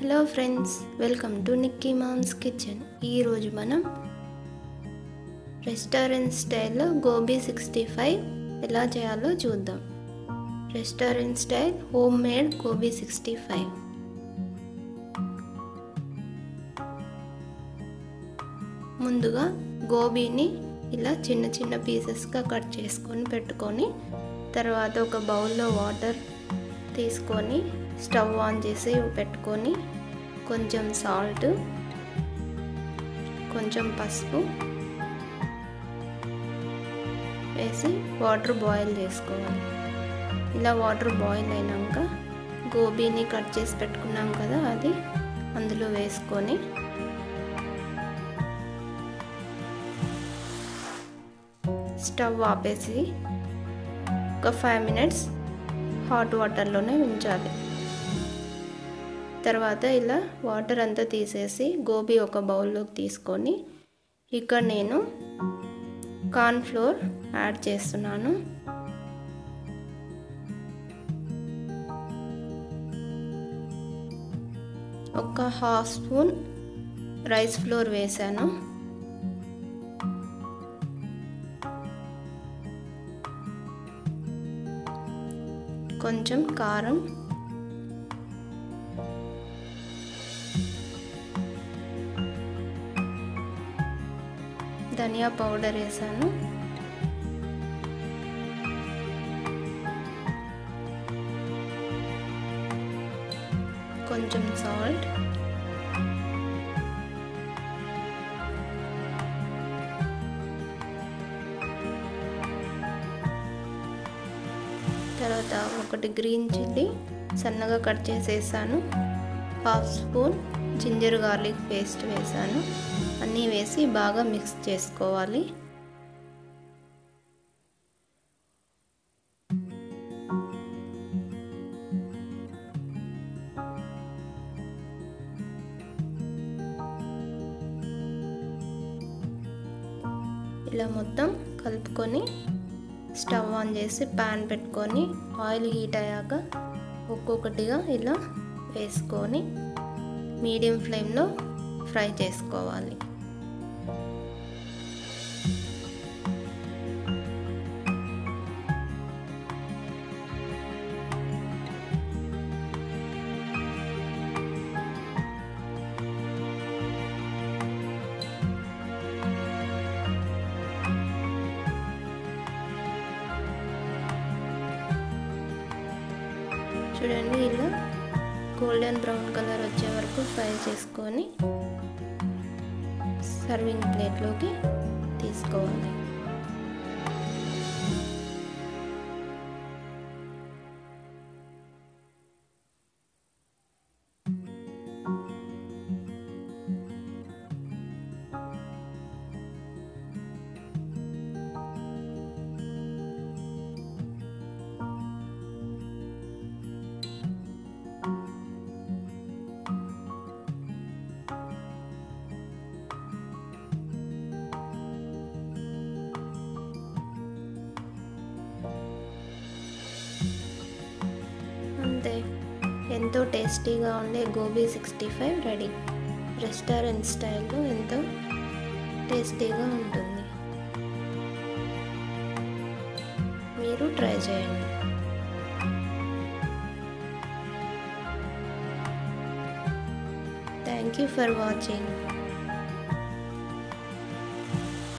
hello friends welcome to Nikki mom's kitchen ఈరోజు మనం restaurant స్టైల్లో గోబీ సిక్స్టీ ఫైవ్ ఎలా చేయాలో చూద్దాం restaurant style homemade gobi sixty five ముందుగా గోబీని ఇలా చిన్న చిన్న పీసెస్గా కట్ చేసుకొని పెట్టుకొని తర్వాత ఒక బౌల్లో వాటర్ తీసుకొని స్టవ్ ఆన్ చేసి పెట్టుకొని కొంచెం సాల్ట్ కొంచెం పసుపు వేసి వాటర్ బాయిల్ చేసుకోవాలి ఇలా వాటర్ బాయిల్ అయినాక గోబీని కట్ చేసి పెట్టుకున్నాం కదా అది అందులో వేసుకొని స్టవ్ ఆపేసి ఒక ఫైవ్ మినిట్స్ హాట్ వాటర్లోనే ఉంచాలి తర్వాత ఇలా వాటర్ అంతా తీసేసి గోబీ ఒక బౌల్లోకి తీసుకొని ఇక్కడ నేను కార్న్ ఫ్లోర్ యాడ్ చేస్తున్నాను ఒక హాఫ్ స్పూన్ రైస్ ఫ్లోర్ వేసాను కొంచెం కారం ధనియా పౌడర్ వేసాను కొంచెం సాల్ట్ తర్వాత ఒకటి గ్రీన్ చిల్లీ సన్నగా కట్ చేసేసాను half spoon ginger garlic paste వేసాను అన్నీ వేసి బాగా మిక్స్ చేసుకోవాలి ఇలా మొత్తం కలుపుకొని స్టవ్ ఆన్ చేసి ప్యాన్ పెట్టుకొని ఆయిల్ హీట్ అయ్యాక ఒక్కొక్కటిగా ఇలా వేసుకొని మీడియం ఫ్లేమ్లో ఫ్రై చేసుకోవాలి చూడండి ఇలా గోల్డెన్ బ్రౌన్ కలర్ వచ్చే వరకు ఫ్రై చేసుకొని సర్వింగ్ ప్లేట్లోకి తీసుకోవాలి అంతే ఎంతో టేస్టీగా ఉండే gobi sixty five ready restaurant స్టైల్లో ఎంతో టేస్టీగా ఉంటుంది మీరు ట్రై చేయండి థ్యాంక్ యూ ఫర్ వాచింగ్